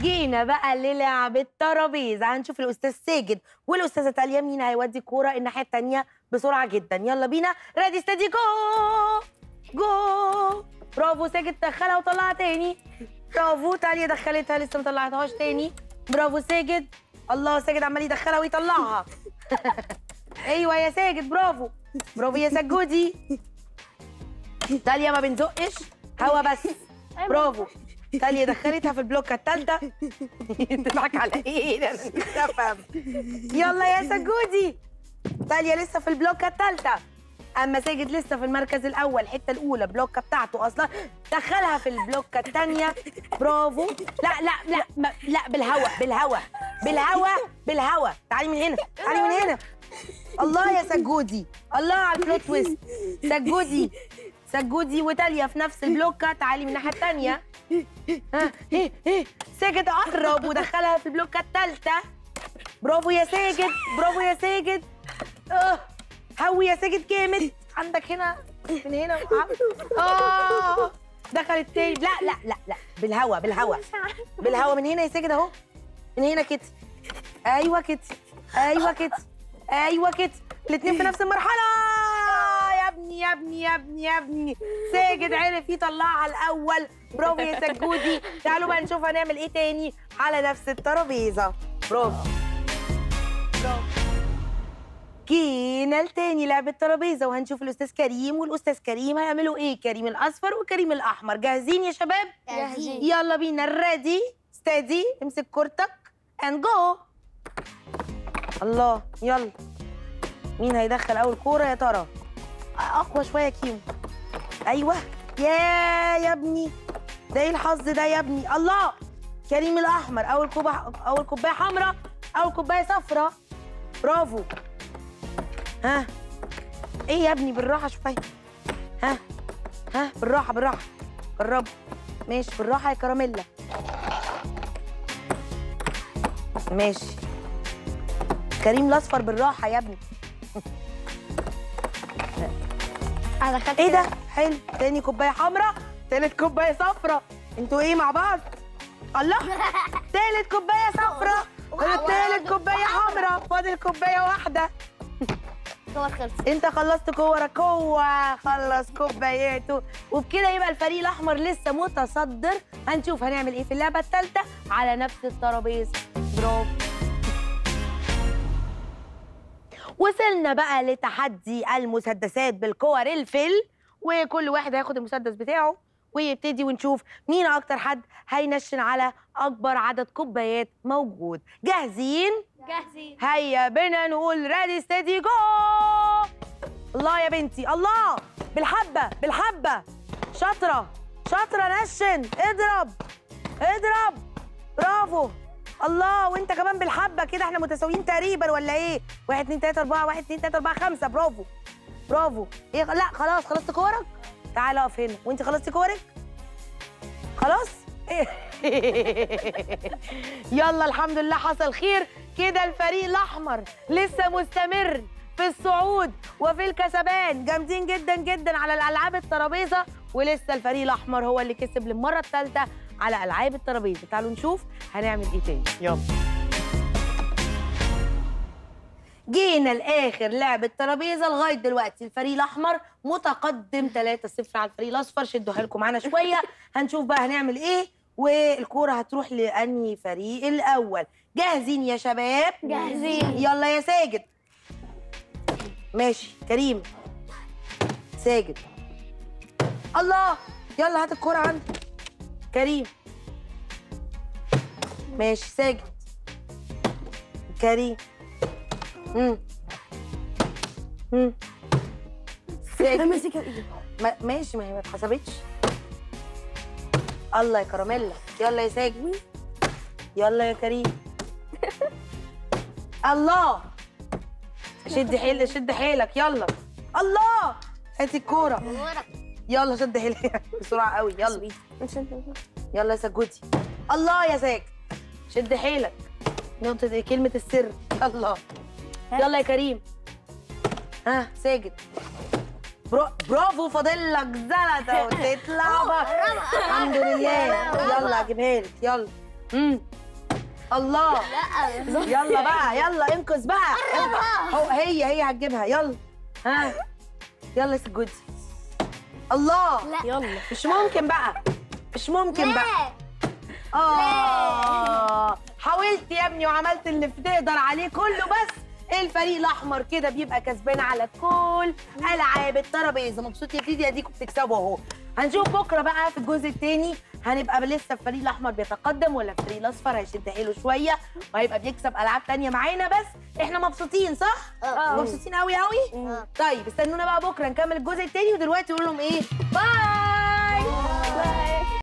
جينا بقى للعبة ترابيزة هنشوف الأستاذ ساجد والأستاذة تاليا مين هيودي الكورة الناحية التانية بسرعة جدا يلا بينا ريدي استدي جو جو برافو ساجد دخلها وطلعها تاني برافو تاليا دخلتها لسه ما طلعتهاش تاني برافو ساجد الله ساجد عمال يدخلها ويطلعها ايوه يا ساجد برافو برافو يا سجودي تاليا ما بنزقش هوا بس برافو تاليا دخلتها في البلوكه الثالثه تضحك على ايه ده انا مش افهم يلا يا سجودي تاليا لسه في البلوكه الثالثه اما ساجد لسه في المركز الاول الحته الاولى بلوكه بتاعته اصلا دخلها في البلوكه الثانيه برافو لا لا لا ما لا بالهوا بالهوا بالهوا بالهوا تعالي من هنا تعالي من هنا الله يا سجودي الله على البلوت تويست سجودي سجودي وتاليا في نفس البلوكه تعالي من الناحيه الثانيه ها ايه ايه ساجد قرب ودخلها في البلوكه الثالثه برافو يا ساجد برافو يا ساجد اه هوي يا ساجد جامد عندك هنا من هنا اه دخلت تاني لا لا لا لا بالهوا بالهوا بالهوا من هنا يا ساجد اهو من هنا كده ايوه كده ايوه كده ايوه كده الاثنين في نفس المرحله يا ابني يا ابني يا ابني يا ابني ساجد عرف يطلعها الاول برافو يا سجودي تعالوا بقى نشوف هنعمل ايه تاني على نفس الترابيزه برافو برافو جينا لتاني لعبة ترابيزة وهنشوف الأستاذ كريم والأستاذ كريم هيعملوا إيه كريم الأصفر وكريم الأحمر جاهزين يا شباب؟ جاهزين. يلا بينا ريدي ستادي امسك كورتك اند جو الله يلا مين هيدخل أول كورة يا ترى؟ أقوى شوية كيمو أيوه يا يا ابني ده إيه الحظ ده يا ابني الله كريم الأحمر أول كوباية أول كوباية حمراء أول كوباية صفراء برافو ها ايه يا ابني بالراحه شويه ها ها بالراحه بالراحه جربوا ماشي بالراحه يا كراميلا ماشي كريم الاصفر بالراحه يا ابني انا دخلت ايه ده حلو تاني كوبايه حمراء تالت كوبايه صفراء انتوا ايه مع بعض الله تالت كوبايه صفراء تالت كوبايه حمراء فاضل كوبايه واحده كور خلصت انت خلصت كورك هو خلص كوباياته وبكده يبقى الفريق الاحمر لسه متصدر هنشوف هنعمل ايه في اللعبه الثالثه على نفس الترابيزه برافو وصلنا بقى لتحدي المسدسات بالكور الفل وكل واحد هياخد المسدس بتاعه ويبتدي ونشوف مين اكتر حد هينشن على اكبر عدد كوبايات موجود جاهزين جاهزين هيا بينا نقول ريدي ستيدي جو الله يا بنتي الله بالحبة بالحبة شاطرة شاطرة نشن اضرب اضرب برافو الله وانت كمان بالحبة كده احنا متساويين تقريبا ولا ايه؟ واحد اتنين تلاتة أربعة واحد اتنين تلاتة أربعة خمسة برافو برافو ايه لا خلاص خلصت كورك؟ تعالى اقف هنا وانت خلصتي كورك؟ خلاص؟ يلا الحمد لله حصل خير كده الفريق الاحمر لسه مستمر في الصعود وفي الكسبان جامدين جدا جدا على الالعاب الترابيزه ولسه الفريق الاحمر هو اللي كسب للمره الثالثه على العاب الترابيزه تعالوا نشوف هنعمل ايه تاني يلا جينا لاخر لعبه ترابيزه لغايه دلوقتي الفريق الاحمر متقدم 3-0 على الفريق الاصفر شدوها لكم معانا شويه هنشوف بقى هنعمل ايه والكوره هتروح لانهي فريق الاول جاهزين يا شباب جاهزين. يلا يا ساجد ماشي كريم ساجد الله يلا هات الكوره عندك كريم ماشي ساجد كريم امم امم ساجد ماسك ايدي ما ماشي ما هي ما اتحسبتش الله يا كراميلا يلا يا ساجد يلا يا كريم الله شد حيلك شد حيلك يلا الله هاتي الكوره يلا شد حيلك بسرعه قوي يلا يلا يا سجودي الله يا ساجد شد حيلك نقطة إيه؟ كلمة السر يلا يلا يا كريم ها ساجد برو... برافو فاضل لك زلطة وتطلع بره الحمد لله يلا اجيبها لك يلا امم الله لا يلا بقى يلا انقذ بقى هو هي هي هتجيبها يلا ها يلا يا سجودي الله لا يلا مش ممكن بقى مش ممكن بقى لا اه حاولت يا ابني وعملت اللي بتقدر عليه كله بس الفريق الاحمر كده بيبقى كسبان على كل العاب الترابيزه مبسوط يا سيدي اديكم بتكسبوا اهو هنشوف بكره بقى في الجزء الثاني هنبقى لسه الفريق الاحمر بيتقدم ولا الفريق الاصفر هيشد حيله شويه وهيبقى بيكسب العاب تانية معانا بس احنا مبسوطين صح؟ آه. مبسوطين قوي قوي؟ آه. طيب استنونا بقى بكره نكمل الجزء الثاني ودلوقتي نقول لهم ايه؟ باي